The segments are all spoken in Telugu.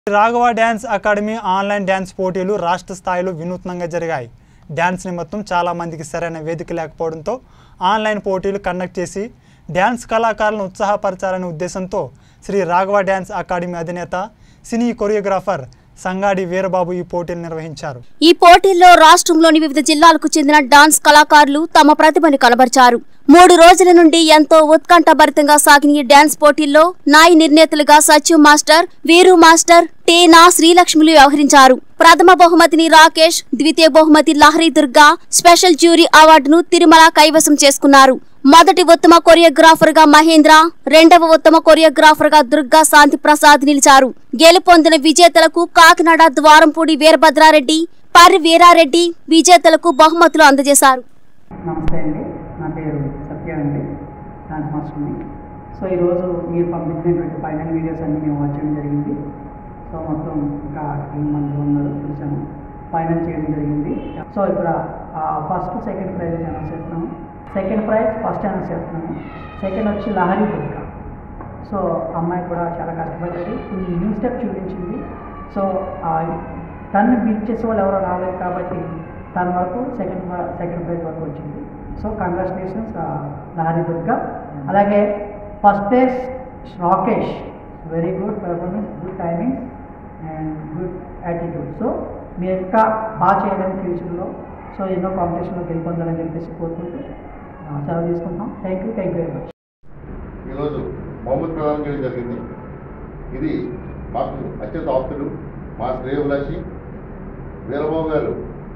Raghava dance academy online dance పోటీలు రాష్ట్ర స్థాయిలో వినూత్నంగా జరిగాయి డ్యాన్స్ నిమిత్తం చాలా మందికి సరైన వేదిక లేకపోవడంతో ఆన్లైన్ పోటీలు కండక్ట్ చేసి డ్యాన్స్ కళాకారులను ఉత్సాహపరచాలనే ఉద్దేశంతో శ్రీ రాఘవ డ్యాన్స్ అకాడమీ అధినేత సినీ కొరియోగ్రాఫర్ సంగాడి వీరబాబు ఈ పోటీలు నిర్వహించారు ఈ పోటీల్లో రాష్ట్రంలోని వివిధ జిల్లాలకు చెందిన డాన్స్ కళాకారులు తమ ప్రతిభను కనబరిచారు మూడు రోజుల నుండి ఎంతో ఉత్కంఠభరితంగా సాగిన ఈ డాన్స్ పోటీల్లో నాయి నిర్ణేతలుగా సచివ్ మాస్టర్ వీరు మాస్టర్ టీనా శ్రీలక్ష్మిలు వ్యవహరించారు ప్రథమ బహుమతిని రాకేష్ ద్వితీయ బహుమతి లహరి దుర్గా స్పెషల్ జ్యూరీ అవార్డును తిరుమల కైవసం చేసుకున్నారు మొదటి ఉత్తమ కొరియోగ్రాఫర్ గా మహేంద్ర రెండవ ఉత్తమ కొరియోగ్రాఫర్ గా దుర్గా శాంతి ప్రసాద్ నిలిచారు గెలుపొందిన విజేతలకు కాకినాడ ద్వారంపూడి వీరభద్రారెడ్డి పర్రి వీరారెడ్డి విజేతలకు బహుమతులు అందజేశారు నమస్తే అండి నా పేరు సత్య అండి డాన్స్ మాస్టర్ని సో ఈరోజు మీరు పంపించినటువంటి ఫైనల్ వీడియోస్ అన్నీ మేము వాచ్ చేయడం జరిగింది సో మొత్తం ఇంకా టీం మంది ఉన్నారు చూసాము ఫైనల్ చేయడం జరిగింది సో ఇప్పుడు ఫస్ట్ సెకండ్ ప్రైజ్ అనౌన్స్ చేస్తున్నాము సెకండ్ ప్రైజ్ ఫస్ట్ అనౌన్స్ చేస్తున్నాము సెకండ్ వచ్చి లహరి దుర్గా సో అమ్మాయి కూడా చాలా కష్టపడ్డది ఈ న్యూ స్టెప్ చూపించింది సో ఆ తను బీట్ చేసే వాళ్ళు ఎవరో రాలేదు కాబట్టి తన వరకు సెకండ్ సెకండ్ ప్రైజ్ వరకు వచ్చింది సో కంగ్రాచులేషన్స్ లహరి దుర్గా అలాగే first place Rakesh very good performance good timings and good attitude so మీరు ఇంకా బాగా చేయాలని ఫ్యూచర్లో సో ఎన్నో కాంపిటీషన్లో గెలుపొందాలని చెప్పేసి కోరుకుంటూ ఆ, సెలవు తీసుకుంటాం thank you thank you very much ఈరోజు బహుమతి ప్రదానం చేయడం జరిగింది ఇది మాకు అత్యంత ఆప్తుడు మా శ్రేయభిలాషి వీరబాబు గారు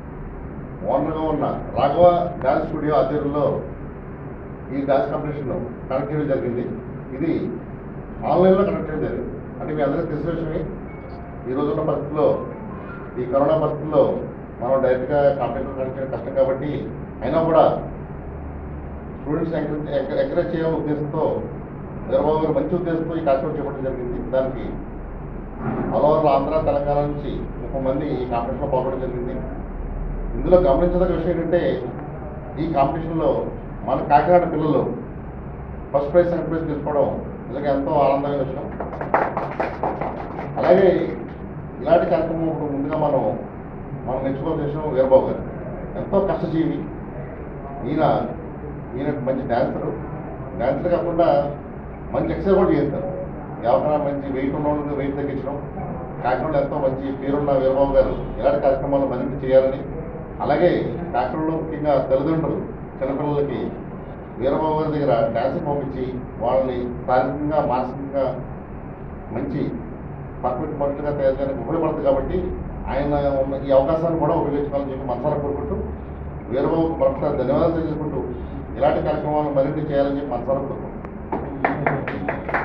ఓనర్గా ఉన్న రాఘవ డాన్స్ స్టూడియో ఆధ్వర్యంలో ఈ డాన్స్ కాంపిటీషన్ కండక్ట్ చేయడం జరిగింది ఇది ఆన్లైన్లో కండక్ట్ చేయడం జరిగింది అంటే మీ అందరికీ తెలిసిన విషయమే ఈ రోజున్న పరిస్థితుల్లో ఈ కరోనా పరిస్థితుల్లో మనం డైరెక్ట్గా కాంపిటీషన్ కండక్ట్ చేయడం కష్టం కాబట్టి అయినా కూడా స్టూడెంట్స్ ఎంకరేజ్ ఎంకరేజ్ చేయాలనే ఉద్దేశంతో వీరబాబు గారు మంచి ఉద్దేశంతో ఈ కార్యక్రమం చేపట్టడం జరిగింది దానికి ఆల్ ఓవర్ ఆంధ్ర తెలంగాణ నుంచి ముప్పై మంది ఈ కాంపిటీషన్లో పాల్గొనడం జరిగింది ఇందులో గమనించదగ్గ విషయం ఏంటంటే ఈ కాంపిటీషన్లో మన కాకినాడ పిల్లలు ఫస్ట్ ప్రైజ్ సెకండ్ ప్రైజ్ తీసుకోవడం నిజంగా ఎంతో ఆనందమైన విషయం అలాగే ఇలాంటి కార్యక్రమం ఇప్పుడు ముందుగా మనం మనం నేర్చుకోవాల్సిన విషయం వీరబాబు గారు ఎంతో కష్టజీవి ఈయన ఈయన మంచి డాన్సరు డాన్సర్ కాకుండా మంచి ఎక్సర్సైజ్ కూడా చేస్తారు ఎవరైనా మంచి వెయిట్ ఉన్న వాళ్ళని వెయిట్ తగ్గించడం కాకినాడలో ఎంతో మంచి పేరున్న వీరబాబు గారు ఇలాంటి కార్యక్రమాలు మరింత చేయాలని అలాగే కాకినాడలో ముఖ్యంగా తల్లిదండ్రులు చిన్నపిల్లలకి వీరబాబు గారి దగ్గర డాన్స్ పంపించి వాళ్ళని శారీరకంగా మానసికంగా మంచి పర్ఫెక్ట్ మనుషులుగా తయారు చేయడానికి ఉపయోగపడుతుంది కాబట్టి ఆయన ఉన్న ఈ అవకాశాన్ని కూడా ఉపయోగించుకోవాలని చెప్పి మనసారా కోరుకుంటూ వీరబాబు మరొకసారి ధన్యవాదాలు తెలియజేసుకుంటూ ఇలాంటి కార్యక్రమాలు మరిన్ని చేయాలని చెప్పి మనసారా కోరుకుంటున్నాం